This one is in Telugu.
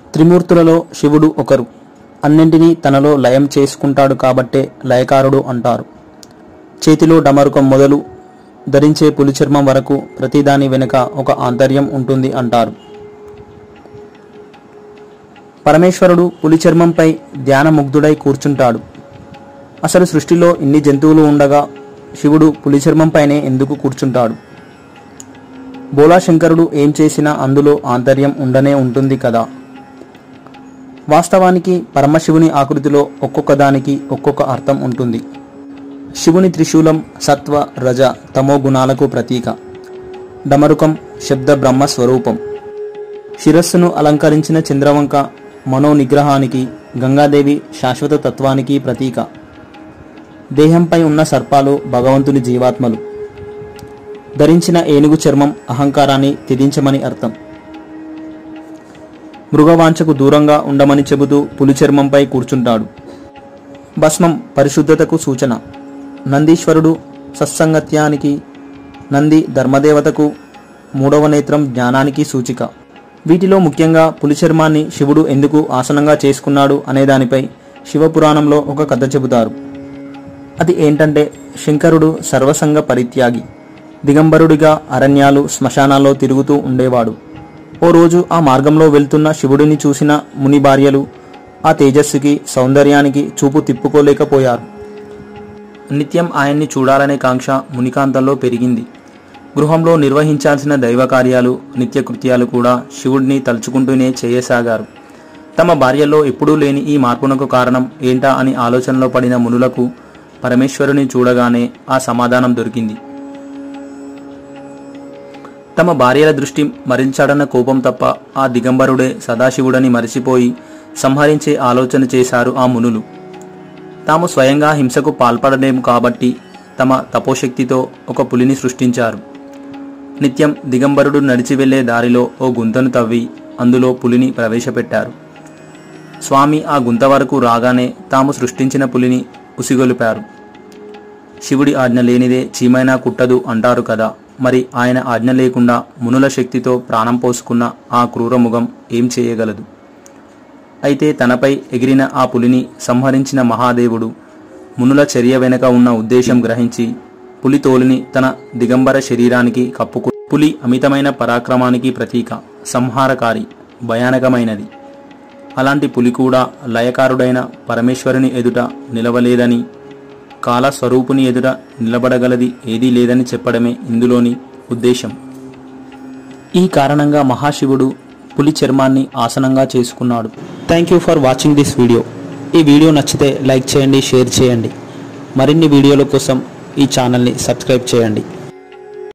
త్రిమూర్తులలో శివుడు ఒకరు అన్నింటినీ తనలో లయం చేసుకుంటాడు కాబట్టే లయకారుడు అంటారు చేతిలో డమరుకం మొదలు ధరించే పులి చర్మం వరకు ప్రతిదాని వెనుక ఒక ఆంతర్యం ఉంటుంది అంటారు పరమేశ్వరుడు పులి చర్మంపై ధ్యానముగ్ధుడై కూర్చుంటాడు అసలు సృష్టిలో ఇన్ని జంతువులు ఉండగా శివుడు పులి చర్మంపైనే ఎందుకు కూర్చుంటాడు బోలాశంకరుడు ఏం చేసినా అందులో ఆంతర్యం ఉండనే ఉంటుంది కదా వాస్తవానికి పరమశివుని ఆకృతిలో ఒక్కొక్క దానికి ఒక్కొక్క అర్థం ఉంటుంది శివుని త్రిశూలం సత్వ రజ తమో గుణాలకు ప్రతీక డమరుకం శబ్ద బ్రహ్మ స్వరూపం శిరస్సును అలంకరించిన చంద్రవంక మనో నిగ్రహానికి గంగాదేవి శాశ్వత తత్వానికి ప్రతీక దేహంపై ఉన్న సర్పాలు భగవంతుని జీవాత్మలు ధరించిన ఏనుగు చర్మం అహంకారాన్ని త్యజించమని అర్థం మృగవాంఛకు దూరంగా ఉండమని చెబుతూ పులి చర్మంపై కూర్చుంటాడు భస్మం పరిశుద్ధతకు సూచన నందీశ్వరుడు సత్సంగత్యానికి నంది ధర్మదేవతకు మూడవ నేత్రం జ్ఞానానికి సూచిక వీటిలో ముఖ్యంగా పులి చర్మాన్ని శివుడు ఎందుకు ఆసనంగా చేసుకున్నాడు అనే దానిపై శివపురాణంలో ఒక కథ చెబుతారు అది ఏంటంటే శంకరుడు సర్వసంగ పరిత్యాగి దిగంబరుడిగా అరణ్యాలు శ్మశానాల్లో తిరుగుతూ ఉండేవాడు ఓ రోజు ఆ మార్గంలో వెళ్తున్న శివుడిని చూసిన ముని భార్యలు ఆ తేజస్సుకి సౌందర్యానికి చూపు తిప్పుకోలేకపోయారు నిత్యం ఆయన్ని చూడాలనే కాంక్ష మునికాంతంలో పెరిగింది గృహంలో నిర్వహించాల్సిన దైవ కార్యాలు నిత్యకృత్యాలు కూడా శివుడిని తలుచుకుంటూనే చేయసాగారు తమ భార్యల్లో ఎప్పుడూ లేని ఈ మార్పునకు కారణం ఏంటా అని ఆలోచనలో పడిన మునులకు పరమేశ్వరుని చూడగానే ఆ సమాధానం దొరికింది తమ భార్యల దృష్టి మరించాడన్న కోపం తప్ప ఆ దిగంబరుడే సదాశివుడని మరిచిపోయి సంహరించే ఆలోచన చేశారు ఆ మునులు తాము స్వయంగా హింసకు పాల్పడలేము కాబట్టి తమ తపోశక్తితో ఒక పులిని సృష్టించారు నిత్యం దిగంబరుడు నడిచి వెళ్లే దారిలో ఓ గుంతను తవ్వి అందులో పులిని ప్రవేశపెట్టారు స్వామి ఆ గుంత వరకు రాగానే తాము సృష్టించిన పులిని ఉసిగొలిపారు శివుడి ఆజ్ఞ లేనిదే చీమైనా కుట్టదు అంటారు కదా మరి ఆయన ఆజ్ఞ లేకుండా మునుల శక్తితో ప్రాణం పోసుకున్న ఆ క్రూరముఖం ఏం చేయగలదు అయితే తనపై ఎగిరిన ఆ పులిని సంహరించిన మహాదేవుడు మునుల చర్య వెనక ఉన్న ఉద్దేశం గ్రహించి పులి తోలుని తన దిగంబర శరీరానికి కప్పుకు పులి అమితమైన పరాక్రమానికి ప్రతీక సంహారకారి భయానకమైనది అలాంటి పులి కూడా లయకారుడైన పరమేశ్వరుని ఎదుట నిలవలేదని కాల స్వరూపుని ఎదుట నిలబడగలది ఏదీ లేదని చెప్పడమే ఇందులోని ఉద్దేశం ఈ కారణంగా మహాశివుడు పులి చర్మాన్ని ఆసనంగా చేసుకున్నాడు thank you for watching this video ఈ వీడియో నచ్చితే లైక్ చేయండి షేర్ చేయండి మరిన్ని వీడియోల కోసం ఈ ఛానల్ని సబ్స్క్రైబ్ చేయండి